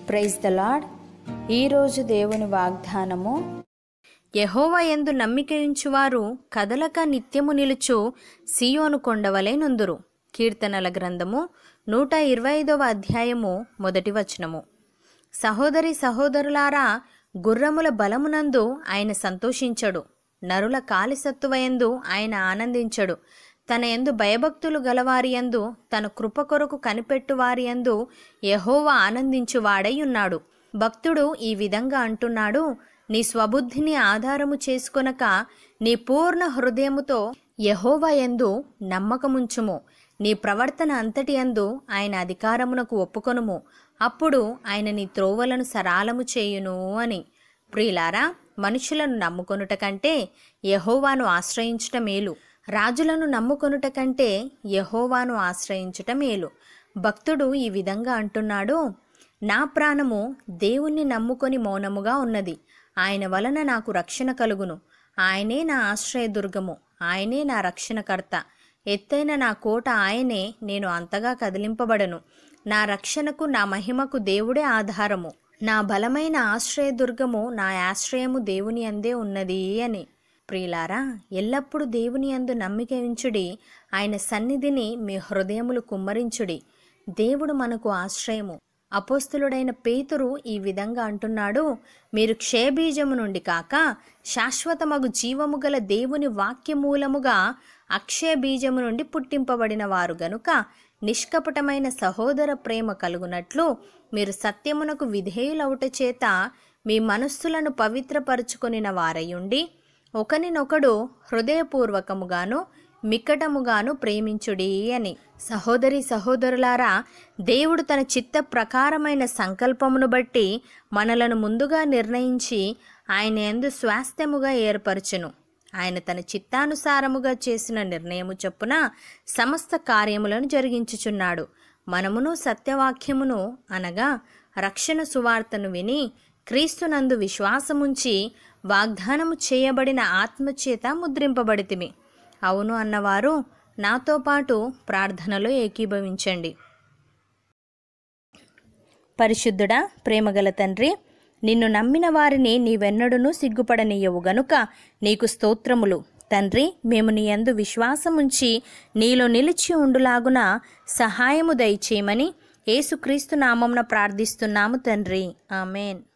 praise the lord ఈరోజు దేవుని వాగ్దానము యహోవా యందు నమ్మికయుంచువారు కదలక నిత్యము నిలుచు సియోను కొండవలే నుందురు కీర్తనల గ్రంథము నూట ఇరవై ఐదవ అధ్యాయము మొదటి వచనము సహోదరి సహోదరులారా గుర్రముల బలమునందు ఆయన సంతోషించడు నరుల కాలిసత్తువయందు ఆయన ఆనందించడు తన యందు భయభక్తులు గలవారి యందు తన కృప కొరకు కనిపెట్టువారి యందు యహోవా ఆనందించువాడై ఉన్నాడు భక్తుడు ఈ విధంగా అంటున్నాడు నీ స్వబుద్ధిని ఆధారము చేసుకొనక నీ పూర్ణ హృదయముతో యహోవా యందు నమ్మకముంచుము నీ ప్రవర్తన అంతటి యందు ఆయన అధికారమునకు ఒప్పుకొనుము అప్పుడు ఆయన నీ త్రోవలను సరాలము చేయును అని ప్రియులారా మనుషులను నమ్ముకొనుట కంటే యహోవాను ఆశ్రయించుట మేలు రాజులను నమ్ముకొనుట కంటే యహోవాను ఆశ్రయించుట మేలు భక్తుడు ఈ విధంగా అంటున్నాడు నా ప్రాణము దేవుణ్ణి నమ్ముకొని మౌనముగా ఉన్నది ఆయన వలన నాకు రక్షణ కలుగును ఆయనే నా ఆశ్రయదుర్గము ఆయనే నా రక్షణకర్త ఎత్తైన నా కోట ఆయనే నేను అంతగా కదిలింపబడను నా రక్షణకు నా మహిమకు దేవుడే ఆధారము నా బలమైన ఆశ్రయదుర్గము నా ఆశ్రయము దేవుని అందే ఉన్నది అని ప్రియులారా ఎల్లప్పుడూ దేవుని అందు నమ్మిక ఉంచుడి ఆయన సన్నిధిని మీ హృదయములు కుమ్మరించుడి దేవుడు మనకు ఆశ్రయము అపోస్తులుడైన పేతురు ఈ విధంగా అంటున్నాడు మీరు క్షయబీజము నుండి కాక శాశ్వతమగు జీవము గల దేవుని వాక్యమూలముగా అక్షయ బీజము నుండి పుట్టింపబడిన వారు గనుక నిష్కపటమైన సహోదర ప్రేమ కలుగునట్లు మీరు సత్యమునకు విధేయులవుట చేత మీ మనస్సులను పవిత్రపరుచుకొనిన వారయుండి ఒకనినొకడు హృదయపూర్వకముగాను మిక్కటముగాను ప్రేమించుడి అని సహోదరి సహోదరులారా దేవుడు తన చిత్త ప్రకారమైన సంకల్పమును బట్టి మనలను ముందుగా నిర్ణయించి ఆయన ఎందు స్వాస్థ్యముగా ఏర్పరచును ఆయన తన చిత్తానుసారముగా చేసిన నిర్ణయము చొప్పున సమస్త కార్యములను జరిగించుచున్నాడు మనమును సత్యవాక్యమును అనగా రక్షణ సువార్తను విని క్రీస్తునందు విశ్వాసముంచి వాగ్దానము చేయబడిన ఆత్మచేత ముద్రింపబడితిమి అవును అన్నవారు నాతో పాటు ప్రార్థనలో ఏకీభవించండి పరిశుద్ధుడా ప్రేమగల తండ్రి నిన్ను నమ్మిన వారిని నీవెన్నడునూ సిగ్గుపడనీయవు గనుక నీకు స్తోత్రములు తండ్రి మేము నీ యందు విశ్వాసముంచి నీలో నిలిచి ఉండులాగున సహాయము దయచేయమని యేసుక్రీస్తు నామంన ప్రార్థిస్తున్నాము తండ్రి ఆమెన్